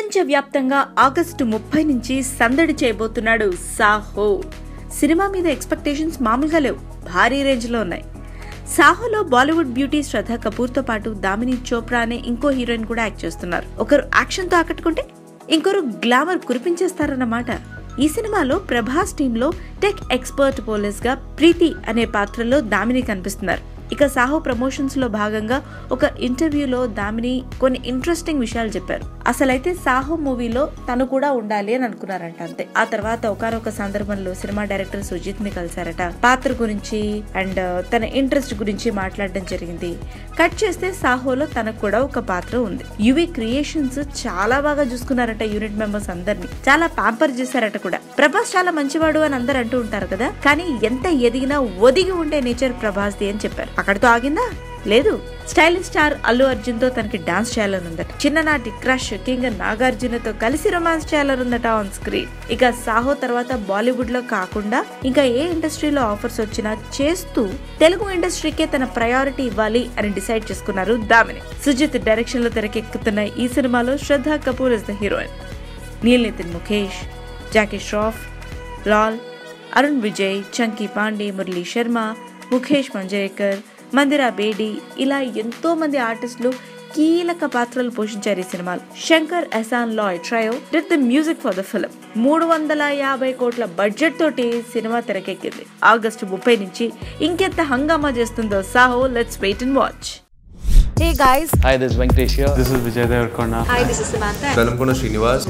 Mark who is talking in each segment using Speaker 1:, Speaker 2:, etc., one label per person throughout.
Speaker 1: ప్రపంచవ్యాప్తంగా ఆగస్టు ముప్పై నుంచి సందడి చేయబోతున్నాడు సాహో సినిమా మీద ఎక్స్పెక్టేషన్స్ మామూలుగా లేవు భారీ రేంజ్లో ఉన్నాయి సాహోలో బాలీవుడ్ బ్యూటీ శ్రద్ధ కపూర్తో పాటు దామిని చోప్రా అనే ఇంకో హీరోయిన్ కూడా యాక్ట్ చేస్తున్నారు ఒకరు యాక్షన్తో ఆకట్టుకుంటే ఇంకొకరు గ్లామర్ కురిపించేస్తారన్నమాట ఈ సినిమాలో ప్రభాస్ టీంలో టెక్ ఎక్స్పర్ట్ పోలీస్ గా ప్రీతి అనే పాత్రలో దామిని కనిపిస్తున్నారు ఇక సాహో ప్రమోషన్స్ లో భాగంగా ఒక ఇంటర్వ్యూలో దామిని కొన్ని ఇంట్రెస్టింగ్ విషయాలు చెప్పారు అసలైతే సాహో మూవీలో తను కూడా ఉండాలి అని అనుకున్నారంట అంతే ఆ తర్వాత ఒకనొక సందర్భంలో సినిమా డైరెక్టర్ సుజిత్ ని కలిశారట పాత్ర గురించి అండ్ తన ఇంట్రెస్ట్ గురించి మాట్లాడడం జరిగింది కట్ చేస్తే సాహోలో తనకు కూడా ఒక పాత్ర ఉంది యువి క్రియేషన్స్ చాలా బాగా చూసుకున్నారట యూనిట్ మెంబర్స్ అందరిని చాలా ప్యాంపర్ చేశారట కూడా ప్రభాస్ చాలా మంచివాడు అని అందరు అంటూ ఉంటారు కదా కానీ ఎంత ఎదిగినా ఒదిగి ఉండే నేచర్ ప్రభాస్ది అని చెప్పారు అక్కడితో ఆగిందా లేదు స్టైలిష్ స్టార్ అల్లు అర్జున్ తో తనకి డాన్స్ చేయాలని ఉందట చిన్ననాటి క్రష్ కింగ్ నాగార్జునతో కలిసి రొమాన్స్ చేయాలని ఉందట ఆన్ స్క్రీన్ ఇక సాహో తర్వాత బాలీవుడ్ లో కాకుండా ఇంకా ఏ ఇండస్ట్రీలో ఆఫర్స్ వచ్చినా చేస్తూ తెలుగు ఇండస్ట్రీకే తన ప్రయారిటీ ఇవ్వాలి అని డిసైడ్ చేసుకున్నారు దామిని సుజిత్ డైరెక్షన్ లో తెరకెక్కుతున్న ఈ సినిమాలో Shraddha Kapoor is the heroine Neil Nitin Mukesh Jackie Shroff Lal Arun Vijay Chunky Pandey Murali Sharma Mukesh Manjrekar Mandira Bedi ఇలా ఎంతో మంది ఆర్టిస్టులు కీలక పాత్రలు పోషించారు ఈ సినిమాలో Shankar Ehsaan Loy trio did the music for the film మూడు వందల యాభై కోట్ల బడ్జెట్ తోటి సినిమా తెరకెక్కింది ఆగస్టు ముప్పై నుంచి ఇంకెంత హంగామా చేస్తుందో Saaho let's wait and watch
Speaker 2: Hey guys,
Speaker 3: Hi, this is Venkatesh here.
Speaker 4: This is Vijay Devarkonda.
Speaker 2: hi, this is Samantha.
Speaker 5: Velankonda Srinivas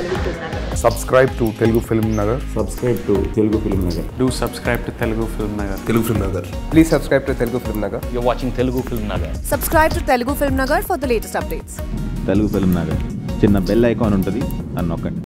Speaker 6: subscribe to Telugu Film Nagar.
Speaker 7: subscribe to Telugu Film Nagar.
Speaker 4: Do subscribe to Telugu Film Nagar.
Speaker 5: Telugu film Nagar
Speaker 6: Please subscribe to Telugu Film Nagar.
Speaker 3: You're watching Telugu Film Nagar.
Speaker 2: Subscribe to Telugu Film Nagar for the latest updates.
Speaker 7: Telugu film Nagar చిన్న bell icon ఉంటుంది అని నొక్కండి